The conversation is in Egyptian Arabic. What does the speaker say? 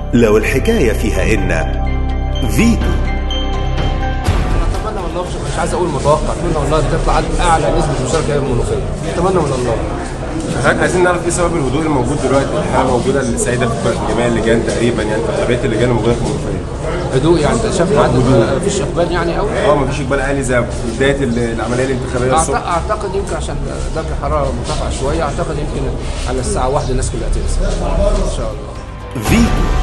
لو الحكاية فيها إن فيتو اتمنى والله مش, مش عايز اقول متوقع اتمنى والله تطلع اعلى نسبه مشاركه هي المنوفيه اتمنى من الله حضرتك عايزين نعرف ايه سبب الهدوء الموجود دلوقتي الحاله موجوده السيده في جميع اللجان تقريبا يعني في اغلبيه اللجان الموجوده في المنوفيه هدوء يعني انت شايف عدد مفيش اقبال يعني قوي اه مفيش اقبال عالي زي في بدايه ال- العمليه الانتخابيه أعتقد, الصبح اعتقد يمكن عشان درجه الحراره مرتفعه شويه اعتقد يمكن على الساعه واحدة الناس كلها تنزل ان شاء الله فيتو